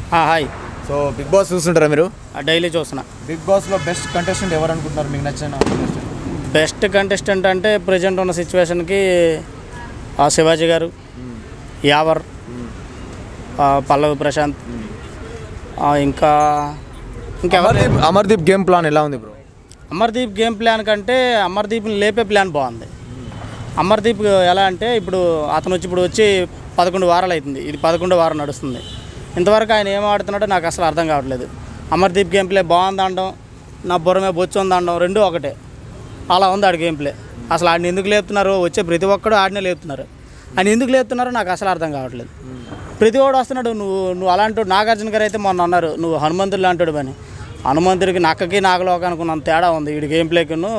ఆ, hi so Bigg Boss చూస్తుంటారా మీరు ఆ, డైలీ చూస్తున్నా బిగ్ బాస్లో బెస్ట్ కంటెస్టెంట్ ఎవరు అనుకుంటున్నారు మీకు నచ్చిన contestant? బెస్ట్ కంటెస్టెంట్ అంటే ప్రజెంట్ ఉన్న సిచ్యువేషన్కి ఆ శివాజీ గారు యావర్ ఆ, పల్లవి ప్రశాంత్ ఆ, ఇంకా ఇంకెవరు అమర్దీప్ అమర్దీప్ గేమ్ ప్లాన్ ఎలా ఉంది బ్రో అమర్దీప్ గేమ్ ప్లాన్ కంటే అమర్దీప్ని లేపే ప్లాన్ బాగుంది అమర్దీప్ ఎలా అంటే ఇప్పుడు అతను వచ్చి ఇప్పుడు వచ్చి పదకొండు వారాలు అవుతుంది ఇది పదకొండో వారం నడుస్తుంది ఇంతవరకు ఆయన ఏం ఆడుతున్నాడో నాకు అసలు అర్థం కావట్లేదు అమర్దీప్ గేమ్ ప్లే బాగుంది అనడం నా బుర్రమే బొచ్చు ఉంది అనడం రెండూ ఒకటే అలా ఉంది ఆడి గేమ్ ప్లే అసలు ఆడిని ఎందుకు లేపుతున్నారు వచ్చే ప్రతి ఒక్కడు ఆడినే లేపుతున్నారు ఆయన ఎందుకు లేపుతున్నారో నాకు అసలు అర్థం కావట్లేదు ప్రతి వాడు వస్తున్నాడు నువ్వు నువ్వు అలాంటి నాగార్జున గారు అయితే మొన్న అన్నారు నువ్వు హనుమంతుడు లాంటాడు అని హనుమంతుడికి నక్కకి నాగలోకానికి ఉన్నంత తేడా ఉంది వీడి గేమ్ ప్లేకును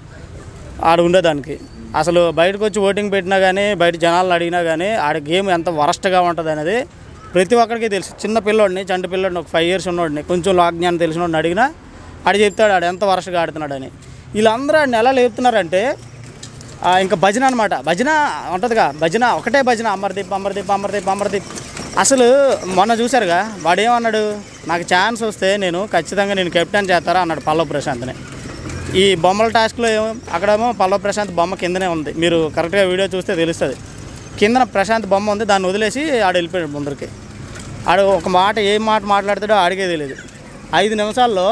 ఆడ ఉండేదానికి అసలు బయటకు వచ్చి ఓటింగ్ పెట్టినా కానీ బయట జనాలను అడిగినా కానీ ఆడ గేమ్ ఎంత వరస్ట్గా ఉంటుంది అనేది ప్రతి ఒక్కరికి తెలుసు చిన్న పిల్లోడిని చంటి పిల్లోడిని ఒక ఫైవ్ ఇయర్స్ ఉన్నోడిని కొంచెం లాజ్ఞానం తెలిసినోడిని అడిగినా ఆడు చెప్తాడు ఆడు ఎంత వరస్ట్గా ఆడుతున్నాడని వీళ్ళందరూ ఆడిని ఎలా లేపుతున్నారంటే ఆ, ఇంకా భజన అనమాట భజన ఉంటుందిగా భజన ఒకటే భజన అమర్దీప్ అమర్దీప్ అమర్దీప్ అమర్దీప్ అసలు మొన్న చూశారుగా వాడు ఏమన్నాడు నాకు ఛాన్స్ వస్తే నేను ఖచ్చితంగా నేను కెప్టెన్ చేస్తారా అన్నాడు పల్లవ్ ప్రశాంత్ని ఈ బొమ్మల టాస్క్లో ఏమో అక్కడేమో పల్లవ్ ప్రశాంత్ బొమ్మ కిందనే ఉంది మీరు కరెక్ట్గా వీడియో చూస్తే తెలుస్తుంది కిందన ప్రశాంత్ బొమ్మ ఉంది దాన్ని వదిలేసి ఆడు వెళ్ళిపోయాడు ముందరికి ఆడు ఒక మాట ఏం మాట మాట్లాడతాడో ఆడికే తెలియదు ఐదు నిమిషాల్లో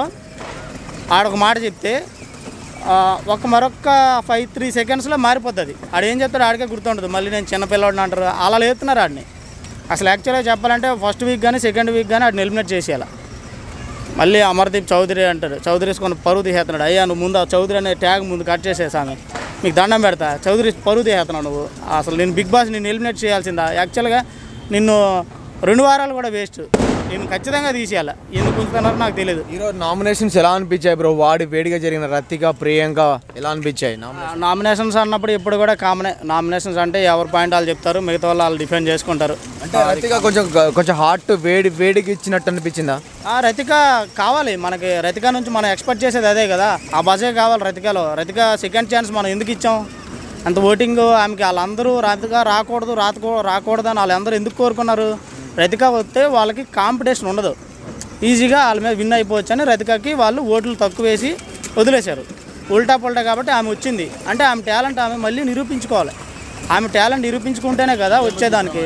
ఆడొక మాట చెప్తే ఆ, ఒక మరొక ఫైవ్ త్రీ సెకండ్స్లో మారిపోతుంది ఆడు ఏం చెప్తాడు ఆడికే గుర్తుండదు మళ్ళీ నేను చిన్నపిల్లవాడిని అంటారు అలా లేపుతున్నారు ఆడిని అసలు యాక్చువల్గా చెప్పాలంటే ఫస్ట్ వీక్ కానీ సెకండ్ వీక్ కానీ ఆడిని ఎలిమినేట్ చేసేయాలి మళ్ళీ అమర్దీప్ చౌదరి అంటాడు చౌదరి కొన్ని పరువు తీసేస్తున్నాడు అయ్యా నువ్వు ముందు ఆ చౌదరి అనే ట్యాగ్ ముందు కట్ చేసేసామె మీకు దండం పెడతా చౌదరి పరువు తీసేస్తున్నావు నువ్వు అసలు నేను బిగ్ బాస్ నిన్ను ఎలిమినేట్ చేయాల్సిందా యాక్చువల్గా నిన్ను రెండు వారాలు కూడా వేస్ట్ నేను ఖచ్చితంగా తీసేయాలి ఎందుకు ఉంచుతున్నారో నాకు తెలియదు ఈరోజు నామినేషన్స్ ఎలా అనిపించాయి బ్రో వాడి వేడిగా జరిగిన రతిక ప్రియాంక ఎలా అనిపించాయి నామినేషన్ నామినేషన్స్ అన్నప్పుడు ఇప్పుడు కూడా కామనే నామినేషన్స్ అంటే ఎవరి పాయింట్ వాళ్ళు చెప్తారు మిగతా వాళ్ళు వాళ్ళు డిఫెండ్ చేసుకుంటారు అంటే రతిక కొంచెం కొంచెం హార్ట్ వేడి వేడికి ఇచ్చినట్టు అనిపించిందా ఆ రతిక కావాలి మనకి రతిక నుంచి మనం ఎక్స్పెక్ట్ చేసేది అదే కదా ఆ బజే కావాలి రతికలో రతిక సెకండ్ ఛాన్స్ మనం ఎందుకు ఇచ్చాం అంత ఓటింగ్ ఆమెకి వాళ్ళందరూ రతిక రాకూడదు రాకూ రాకూడదు అని వాళ్ళందరూ ఎందుకు కోరుకున్నారు రతిక వస్తే వాళ్ళకి కాంపిటీషన్ ఉండదు ఈజీగా వాళ్ళ మీద విన్ అయిపోవచ్చు అని రతికకి వాళ్ళు ఓట్లు తక్కువ వేసి వదిలేశారు ఉల్టా పుల్టా కాబట్టి ఆమె వచ్చింది అంటే ఆమె టాలెంట్ ఆమె మళ్ళీ నిరూపించుకోవాలి ఆమె టాలెంట్ నిరూపించుకుంటేనే కదా వచ్చేదానికి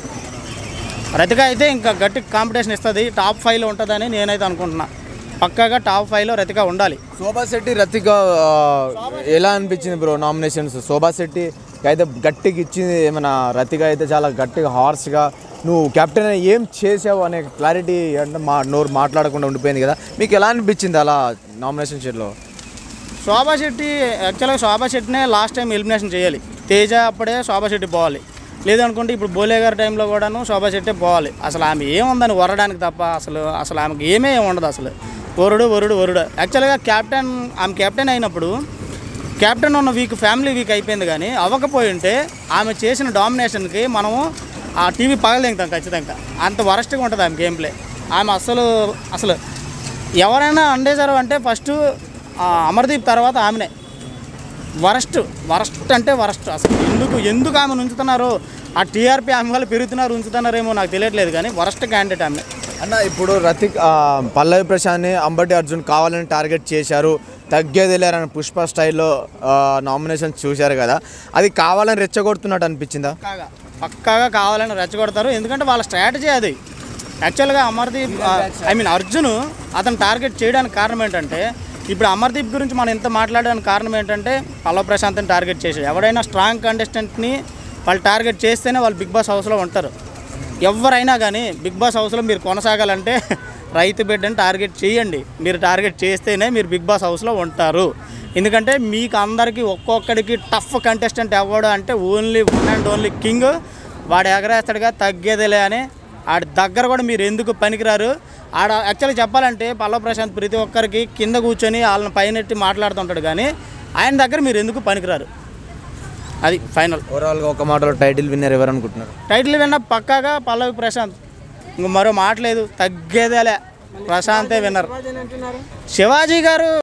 రతిక అయితే ఇంకా గట్టి కాంపిటీషన్ ఇస్తుంది టాప్ ఫైవ్లో ఉంటుందని నేనైతే అనుకుంటున్నా పక్కాగా టాప్ ఫైవ్లో రతిక ఉండాలి శోభా శెట్టి రతిక ఆ, ఎలా అనిపించింది బ్రో నామినేషన్స్ శోభా శెట్టి అయితే గట్టిగా ఇచ్చింది ఏమైనా రతిక అయితే చాలా గట్టిగా హార్స్గా నువ్వు కెప్టెన్ అయి ఏం చేసావు అనే క్లారిటీ అంటే మా నోరు మాట్లాడకుండా ఉండిపోయింది కదా మీకు ఎలా అనిపించింది అలా నామినేషన్ షీట్లో శోభా శెట్టి యాక్చువల్గా శోభా శెట్టినే లాస్ట్ టైం ఎలిమినేషన్ చేయాలి తేజ అప్పుడే శోభా శెట్టి పోవాలి లేదనుకుంటే ఇప్పుడు బోలే గారి టైంలో కూడాను శోభా శెట్టే పోవాలి అసలు ఆమె ఏముందని వరడానికి తప్ప అసలు అసలు ఆమెకి ఏమీ ఉండదు అసలు వరుడు వరుడు వరుడు యాక్చువల్గా క్యాప్టెన్ ఆమె క్యాప్టెన్ అయినప్పుడు క్యాప్టెన్ ఉన్న వీక్ ఫ్యామిలీ వీక్ అయిపోయింది కానీ అవ్వకపోయి ఉంటే ఆమె చేసిన డామినేషన్కి మనము ఆ టీవీ పగలదింటాం ఖచ్చితంగా అంత వరస్ట్గా ఉంటుంది ఆమె గేమ్ ప్లే ఆమె అసలు అసలు ఎవరైనా అండేశారు అంటే ఫస్ట్ అమర్దీప్ తర్వాత ఆమెనే వరస్ట్ వరస్ట్ అంటే వరస్ట్ అసలు ఎందుకు ఎందుకు ఆమె ఉంచుతున్నారు ఆ టీఆర్పీ ఆమె వల్ల పెరుగుతున్నారు ఉంచుతున్నారేమో నాకు తెలియట్లేదు కానీ వరస్ట్ క్యాండిడేట్ ఆమె అన్న ఇప్పుడు రతిక్ ఆ, పల్లవి ప్రశాంత్ని అంబటి అర్జున్ కావాలని టార్గెట్ చేశారు తగ్గేది లేరని పుష్ప స్టైల్లో నామినేషన్ చూశారు కదా అది కావాలని రెచ్చగొడుతున్నట్టు అనిపించిందా పక్కాగా పక్కాగా కావాలని రెచ్చగొడతారు ఎందుకంటే వాళ్ళ స్ట్రాటజీ అది యాక్చువల్గా అమర్దీప్ ఐ మీన్ అర్జున్ అతను టార్గెట్ చేయడానికి కారణం ఏంటంటే ఇప్పుడు అమర్దీప్ గురించి మనం ఇంత మాట్లాడడానికి కారణం ఏంటంటే పల్లవ ప్రశాంత్ని టార్గెట్ చేసాడు ఎవడైనా స్ట్రాంగ్ కంటెస్టెంట్ని వాళ్ళు టార్గెట్ చేస్తేనే వాళ్ళు బిగ్ బాస్ హౌస్లో ఉంటారు ఎవరైనా కానీ బిగ్ బాస్ హౌస్లో మీరు కొనసాగాలంటే రైతు బిడ్డని టార్గెట్ చేయండి మీరు టార్గెట్ చేస్తేనే మీరు బిగ్ బాస్ హౌస్లో ఉంటారు ఎందుకంటే మీకు అందరికీ ఒక్కొక్కడికి టఫ్ కంటెస్టెంట్ ఎవడు అంటే only one and only king వాడు ఎగరేస్తాడుగా తగ్గేదిలే అని ఆడి దగ్గర కూడా మీరు ఎందుకు పనికిరారు ఆడ యాక్చువల్గా చెప్పాలంటే పల్లవ ప్రశాంత్ ప్రతి ఒక్కరికి కింద కూర్చొని వాళ్ళని పైనెట్టి మాట్లాడుతుంటాడు కానీ ఆయన దగ్గర మీరు ఎందుకు పనికిరారు అది ఫైనల్ ఓవరాల్గా ఒక మాటలో టైటిల్ విన్నర్ ఎవరు అనుకుంటున్నారు టైటిల్ విన్న పక్కాగా పల్లవి ప్రశాంత్ ఇంక మరో మాట లేదు తగ్గేదేలే ప్రశాంతే విన్నర్ శివాజీ గారు